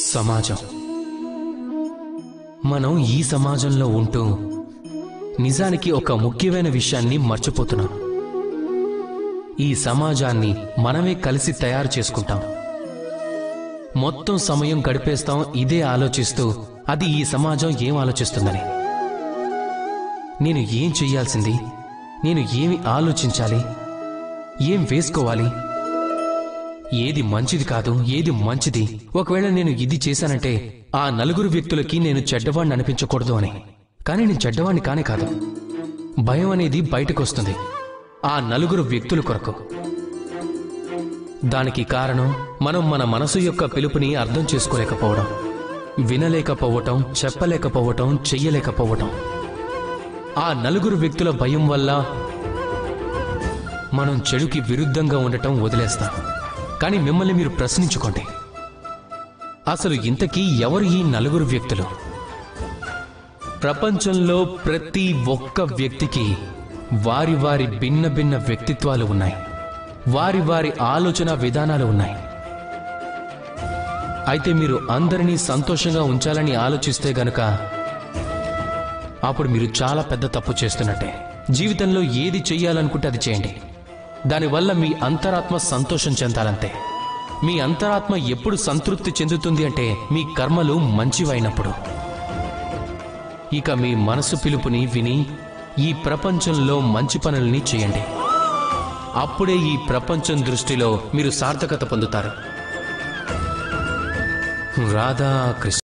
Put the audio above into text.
సమాజం మనం ఈ సమాజంలో ఉంటూ నిజానికి ఒక ముఖ్యమైన విషయాన్ని మర్చిపోతున్నాం ఈ సమాజాన్ని మనమే కలిసి తయారు చేసుకుంటాం మొత్తం సమయం గడిపేస్తాం ఇదే ఆలోచిస్తూ అది ఈ సమాజం ఏం ఆలోచిస్తుందని నేను ఏం చెయ్యాల్సింది నేను ఏమి ఆలోచించాలి ఏం వేసుకోవాలి ఏది మంచిది కాదు ఏది మంచిది ఒకవేళ నేను ఇది చేశానంటే ఆ నలుగురు వ్యక్తులకి నేను చెడ్డవాణ్ణి అనిపించకూడదు అని కానీ నేను చెడ్డవాణ్ణి కానే కాదు భయం అనేది బయటకు వస్తుంది ఆ నలుగురు వ్యక్తుల కొరకు దానికి కారణం మనం మన మనసు యొక్క పిలుపుని అర్థం చేసుకోలేకపోవడం వినలేకపోవటం చెప్పలేకపోవటం చెయ్యలేకపోవటం ఆ నలుగురు వ్యక్తుల భయం వల్ల మనం చెడుకి విరుద్ధంగా ఉండటం వదిలేస్తాం కానీ మిమ్మల్ని మీరు ప్రశ్నించుకోండి అసలు ఇంతకీ ఎవరు ఈ నలుగురు వ్యక్తులు ప్రపంచంలో ప్రతి ఒక్క వ్యక్తికి వారి వారి భిన్న భిన్న వ్యక్తిత్వాలు ఉన్నాయి వారి వారి ఆలోచన విధానాలు ఉన్నాయి అయితే మీరు అందరినీ సంతోషంగా ఉంచాలని ఆలోచిస్తే గనుక అప్పుడు మీరు చాలా పెద్ద తప్పు చేస్తున్నట్టే జీవితంలో ఏది చెయ్యాలనుకుంటే అది చేయండి దానివల్ల మీ అంతరాత్మ సంతోషం చెందాలంతే మీ అంతరాత్మ ఎప్పుడు సంతృప్తి చెందుతుంది అంటే మీ కర్మలు మంచివైనప్పుడు ఇక మీ మనసు పిలుపుని విని ఈ ప్రపంచంలో మంచి పనుల్ని చేయండి అప్పుడే ఈ ప్రపంచం దృష్టిలో మీరు సార్థకత పొందుతారు రాధా కృష్ణ